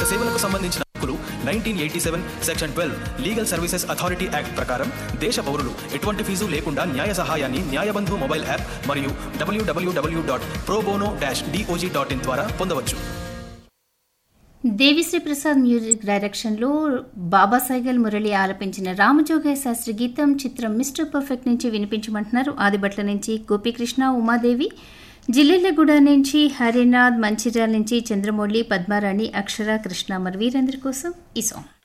సేవలకు సంబంధించిన హక్కులు nineteen eighty seven section twelve legal services authority act ప్రకారం దేశ పౌరులు ఎటువంటి ఫీజు లేకుండా న్యాయ సహాయాన్ని న్యాయబంధు మొబైల్ యాప్ మరియు W W W dot probono dash D O J dot in ద్వారా పొందవచ్చు దేవిశ్రీ ప్రసాద్ మ్యూజిక్ డైరెక్షన్లో బాబా సైగల్ మురళి ఆలపించిన రామజోగయ్య శాస్త్రి గీతం చిత్రం మిస్టర్ పర్ఫెక్ట్ నుంచి వినిపించమంటున్నారు ఆదిబట్ల నుంచి గోపీకృష్ణ ఉమాదేవి జిల్లెళ్లగూడ నుంచి హరినాథ్ మంచిర్యాల నుంచి చంద్రమౌళి పద్మారాణి అక్షర కృష్ణ మరి వీరందరి కోసం ఈ సాంగ్